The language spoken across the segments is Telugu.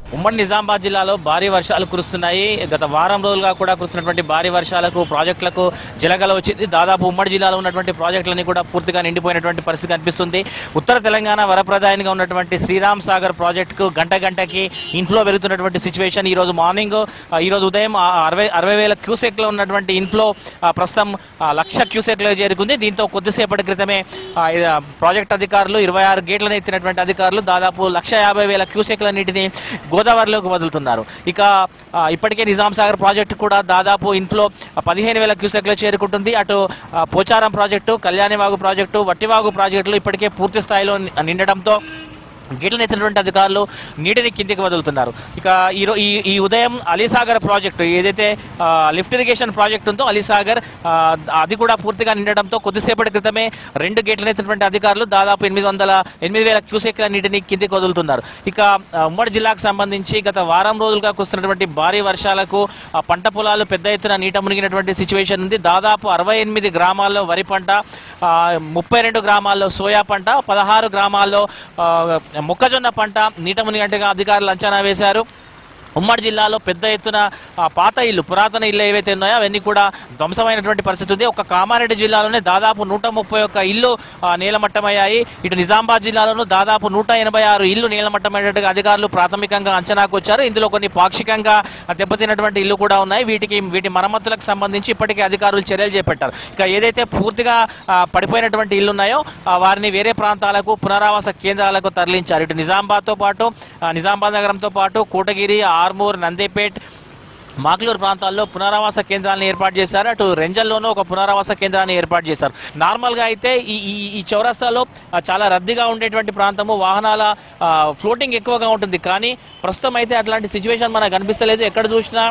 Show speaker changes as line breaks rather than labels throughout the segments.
ఉమ్మడి నిజామాబాద్ జిల్లాలో భారీ వర్షాలు కురుస్తున్నాయి గత వారం రోజులుగా కూడా కురుస్తున్నటువంటి భారీ వర్షాలకు ప్రాజెక్టులకు జలగల వచ్చింది దాదాపు ఉమ్మడి జిల్లాలో ఉన్నటువంటి ప్రాజెక్టులన్నీ కూడా పూర్తిగా నిండిపోయినటువంటి పరిస్థితి కనిపిస్తుంది ఉత్తర తెలంగాణ వరప్రదాయంగా ఉన్నటువంటి శ్రీరామ్ సాగర్ ప్రాజెక్టుకు గంట గంటకి ఇన్ఫ్లో పెరుగుతున్నటువంటి సిచ్యువేషన్ ఈ రోజు మార్నింగ్ ఆ, ఈ రోజు ఉదయం ఆ అరవై అరవై వేల క్యూసెక్లో ఉన్నటువంటి ఇన్ఫ్లో ఆ, ప్రస్తుతం ఆ, లక్ష క్యూసెక్లో చేరుకుంది దీంతో కొద్దిసేపటి క్రితమే ఆ, ఇది, ఆ, ప్రాజెక్ట్ అధికారులు ఇరవై ఆరు గేట్లను ఎత్తినటువంటి అధికారులు దాదాపు లక్ష యాభై వేల క్యూసెక్ల నీటిని గోదావరిలోకి వదులుతున్నారు ఇక ఆ, ఇప్పటికే నిజాం సాగర్ ప్రాజెక్టు కూడా దాదాపు ఇంట్లో పదిహేను వేల క్యూసెక్లు చేరుకుంటుంది అటు ఆ, పోచారం ప్రాజెక్టు కళ్యాణివాగు ప్రాజెక్టు వట్టివాగు ప్రాజెక్టులు ఇప్పటికే పూర్తి స్థాయిలో ని- నిండడంతో గేట్లను ఎత్తినటువంటి అధికారులు నీటిని కిందికి వదులుతున్నారు ఇక ఈ రో- ఈ ఈ ఉదయం అలీసాగర్ ప్రాజెక్టు ఏదైతే ఆ, లిఫ్ట్ ఇరిగేషన్ ప్రాజెక్ట్ ఉందో అలీసాగర్ ఆ, అది కూడా పూర్తిగా నిండడంతో కొద్దిసేపటి క్రితమే రెండు గేట్లను ఎత్తినటువంటి అధికారులు దాదాపు ఎనిమిది వందల ఎనిమిది వేల క్యూసెక్ల నీటిని కిందికి వదులుతున్నారు ఇక ఆ, ఉమ్మడి జిల్లాకు సంబంధించి గత వారం రోజులుగా కురుస్తున్నటువంటి భారీ వర్షాలకు ఆ, పంట పొలాలు పెద్ద ఎత్తున నీట మునిగినటువంటి సిచ్యువేషన్ ఉంది దాదాపు అరవై ఎనిమిది గ్రామాల్లో వరి పంట ఆ, ముప్పై రెండు గ్రామాల్లో సోయా పంట పదహారు గ్రామాల్లో ఆ, మొక్కజొన్న పంట నీట మునిగినట్టుగా అధికారులు అంచనా వేశారు ఉమ్మడి జిల్లాలో పెద్ద ఎత్తున ఆ, పాత ఇల్లు పురాతన ఇల్లు ఏవైతే ఉన్నాయో అవన్నీ కూడా ధ్వంసమైనటువంటి పరిస్థితి ఉంది ఒక కామారెడ్డి జిల్లాలోనే దాదాపు నూట ముప్పై ఒక్క ఇల్లు ఆ, నేలమట్టమయ్యాయి ఇటు నిజామాబాద్ జిల్లాలోనూ దాదాపు నూట ఎనభై ఆరు ఇల్లు నేలమట్టమైనట్టుగా అధికారులు ప్రాథమికంగా అంచనాకు వచ్చారు ఇందులో కొన్ని పాక్షికంగా ఆ, దెబ్బతిన్నటువంటి ఇల్లు కూడా ఉన్నాయి వీటికి వీటి మరమ్మతులకు సంబంధించి ఇప్పటికే అధికారులు చర్యలు చేపట్టారు ఇక ఏదైతే పూర్తిగా ఆ, పడిపోయినటువంటి ఇల్లు ఉన్నాయో ఆ, వారిని వేరే ప్రాంతాలకు పునరావాస కేంద్రాలకు తరలించారు ఇటు నిజామాబాద్తో పాటు ఆ, నిజామాబాద్ నగరంతో పాటు కోటగిరి ఆర్మూర్ నందిపేట్ మాక్లూరు ప్రాంతాల్లో పునరావాస కేంద్రాలను ఏర్పాటు చేశారు అటు రెంజల్లోనూ ఒక పునరావాస కేంద్రాన్ని ఏర్పాటు చేశారు నార్మల్గా అయితే ఈ ఈ ఈ చౌరస్తాలో ఆ, చాలా రద్దీగా ఉండేటువంటి ప్రాంతము వాహనాల ఆ, ఫ్లోటింగ్ ఎక్కువగా ఉంటుంది కానీ ప్రస్తుతం అయితే అట్లాంటి సిచ్యువేషన్ మనకు కనిపిస్తలేదు ఎక్కడ చూసినా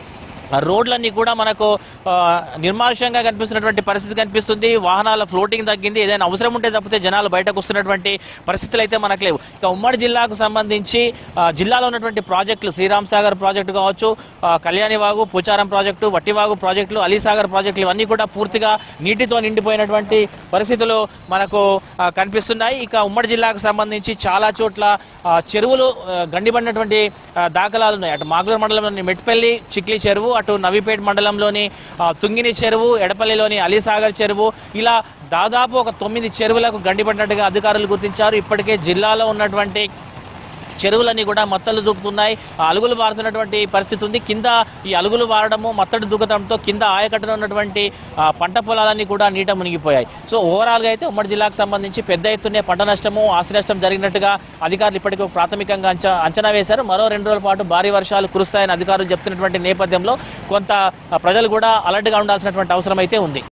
ఆ రోడ్లన్నీ కూడా మనకు ఆ, నిర్మానుష్యంగా కనిపిస్తున్నటువంటి పరిస్థితి కనిపిస్తుంది వాహనాల ఫ్లోటింగ్ తగ్గింది ఏదైనా అవసరం ఉంటే తప్పితే జనాలు బయటకు వస్తున్నటువంటి పరిస్థితులు అయితే మనకు లేవు ఇక ఉమ్మడి జిల్లాకు సంబంధించి ఆ, జిల్లాలో ఉన్నటువంటి ప్రాజెక్టులు శ్రీరామ్ సాగర్ ప్రాజెక్టు కావచ్చు ఆ, కళ్యాణివాగు పోచారం ప్రాజెక్టు వట్టివాగు ప్రాజెక్టులు అలీసాగర్ ప్రాజెక్టులు ఇవన్నీ కూడా పూర్తిగా నీటితో నిండిపోయినటువంటి పరిస్థితులు మనకు ఆ, కనిపిస్తున్నాయి ఇక ఉమ్మడి జిల్లాకు సంబంధించి చాలా చోట్ల ఆ, చెరువులు ఆ, గండిపడినటువంటి ఆ, దాఖలాలు ఉన్నాయి అటు మాగులూరు మండలంలోని మెట్పల్లి చిక్లీ చెరువు అటు నవీపేట్ మండలంలోని ఆ, తుంగిని చెరువు ఎడపల్లిలోని అలీసాగర్ చెరువు ఇలా దాదాపు ఒక తొమ్మిది చెరువులకు గండిపడినట్టుగా అధికారులు గుర్తించారు ఇప్పటికే జిల్లాలో ఉన్నటువంటి చెరువులన్నీ కూడా మత్తలు దూకుతున్నాయి ఆ అలుగులు బారుతున్నటువంటి పరిస్థితి ఉంది కింద ఈ అలుగులు బారడము మత్తడి దూకడంతో కింద ఆయకట్టున ఉన్నటువంటి ఆ, పంట పొలాలన్నీ కూడా నీట మునిగిపోయాయి సో ఓవరాల్గా అయితే ఉమ్మడి జిల్లాకు సంబంధించి పెద్ద ఎత్తునే పంట నష్టము ఆస్తి నష్టం జరిగినట్టుగా అధికారులు ఇప్పటికీ ప్రాథమికంగా అంచ అంచనా వేశారు మరో రెండు రోజుల పాటు భారీ వర్షాలు కురుస్తాయని అధికారులు చెప్తున్నటువంటి నేపథ్యంలో కొంత ఆ, ప్రజలు కూడా అలర్ట్గా ఉండాల్సినటువంటి అవసరం అయితే ఉంది